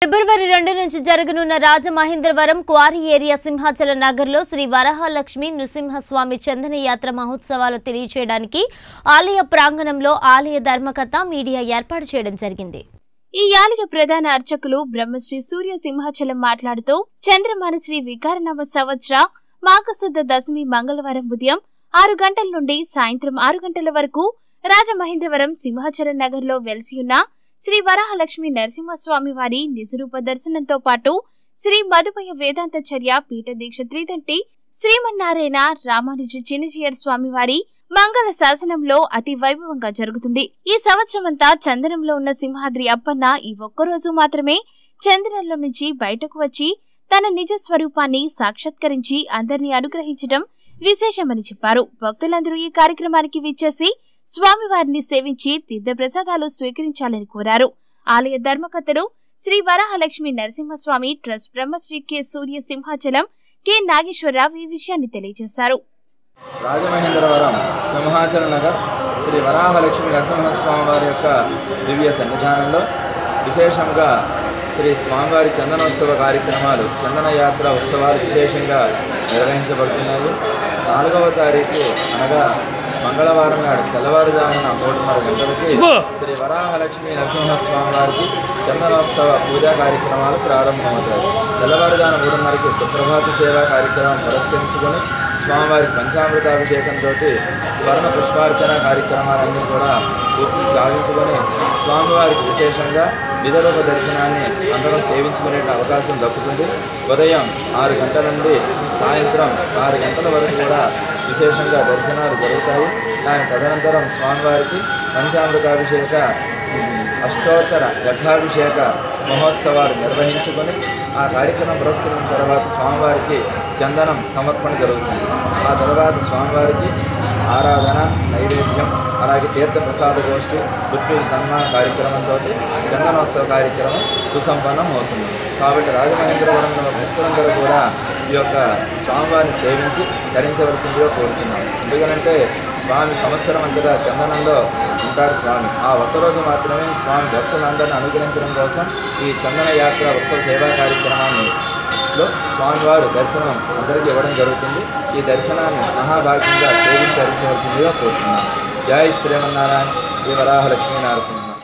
ఫిబ్రవరి రెండు నుంచి జరగనున్న రాజమహేంద్రవరం క్వారీ ఏరియా సింహాచల నగర్లో శ్రీ వరహాలక్ష్మి నృసింహస్వామి చందన యాత్ర మహోత్సవాలు తెలియజేయడానికి ఆలయ ప్రాంగణంలో ఆలయ ధర్మకర్త మీడియా ఏర్పాటు చేయడం జరిగింది ఈ ఆలయ ప్రధాన అర్చకులు బ్రహ్మశ్రీ సూర్య సింహాచలం మాట్లాడుతూ చంద్రమాన శ్రీ వికారనవ సంవత్సర మాఘశుద్ధ దశమి మంగళవారం ఉదయం ఆరు గంటల నుండి సాయంత్రం ఆరు గంటల వరకు రాజమహేంద్రవరం సింహాచలం నగర్లో వెలిసి ఉన్న శ్రీ వరాహలక్ష్మి నరసింహస్వామి వారి నిజరూప దర్శనంతో పాటు శ్రీ మధుమయ వేదాంతచర్య పీఠ దీక్ష త్రిదంటి శ్రీమన్నారాయణ రామానుజ చిన్నజీయర్ స్వామి వారి మంగళ శాసనంలో అతి వైభవంగా జరుగుతుంది ఈ సంవత్సరమంతా చందనంలో ఉన్న సింహాద్రి అప్పన్న ఈ ఒక్కరోజు మాత్రమే చందనంలో నుంచి బయటకు వచ్చి తన నిజ స్వరూపాన్ని సాక్షాత్కరించి అందరినీ అనుగ్రహించడం విశేషమని చెప్పారు భక్తులందరూ ఈ కార్యక్రమానికి విచ్చేసి స్వామివారిని సేవించి తీర్థప్రసాదాలు స్వీకరించాలని కోరారు ఆలయ ధర్మకర్తలు Shri Varahalakshmi Narasimhaswamy trust Brahmasri K Surya Simhachalam K Nageswara Rao ఈ విషయాన్ని తెలియజేశారు రాజమహేంద్రవరం సింహాచల నగర్ శ్రీ వరాహలక్ష్మి నరసింహస్వామి వారి యొక్క దివ్య సన్నిధానంలో విశేషంగా శ్రీ స్వామివారి చందనోత్సవ కార్యక్రమాలు చందన యాత్ర ఉత్సవాలు విశేషంగా నిర్వహించబడుతున్నాయి నాలుగవ తారీఖు అనగా మంగళవారం నాడు తెల్లవారుజామున మూడున్నర గంటలకి శ్రీ వరాహలక్ష్మి నరసింహస్వామి వారికి చందనోత్సవ పూజా కార్యక్రమాలు ప్రారంభమవుతాయి తెల్లవారుజామున మూడున్నరకి సుప్రభాత సేవా కార్యక్రమం పురస్కరించుకొని స్వామివారికి పంచామృతాభిషేకంతో స్వర్ణ పుష్పార్చన కార్యక్రమాలన్నీ కూడా పూర్తి గావించుకొని స్వామివారికి విశేషంగా నిధరూప దర్శనాన్ని అందరం సేవించుకునే అవకాశం దక్కుతుంది ఉదయం ఆరు గంటల నుండి సాయంత్రం ఆరు గంటల వరకు కూడా విశేషంగా దర్శనాలు జరుగుతాయి దాని తదనంతరం స్వామివారికి పంచామృతాభిషేక అష్టోత్తర ఘటాభిషేక మహోత్సవాలు నిర్వహించుకొని ఆ కార్యక్రమం పురస్కరించిన తర్వాత స్వామివారికి చందనం సమర్పణ జరుగుతుంది ఆ తర్వాత స్వామివారికి ఆరాధన నైవేద్యం అలాగే తీర్థ ప్రసాద గోష్ఠి గుర్తు సన్మాన కార్యక్రమంతో చందనోత్సవ కార్యక్రమం సుసంపన్నం అవుతుంది కాబట్టి రాజమహేంద్రవరంలో భక్తులందరూ కూడా ఈ యొక్క స్వామివారిని సేవించి ధరించవలసిందిగా కోరుచున్నాం ఎందుకనంటే స్వామి సంవత్సరం అంతటా చందనంలో ఉంటాడు స్వామి ఆ ఒక్కరోజు మాత్రమే స్వామి భక్తులందరినీ అనుగ్రహించడం కోసం ఈ చందన యాత్ర ఉత్సవ సేవా కార్యక్రమాన్ని లో స్వామివారు దర్శనం అందరికీ ఇవ్వడం జరుగుతుంది ఈ దర్శనాన్ని మహాభాగ్యంగా సేవించి ధరించవలసిందిగా కోరుతున్నాను జై శ్రీమన్నారాయణ ఈ వరాహ లక్ష్మీ నరసింహ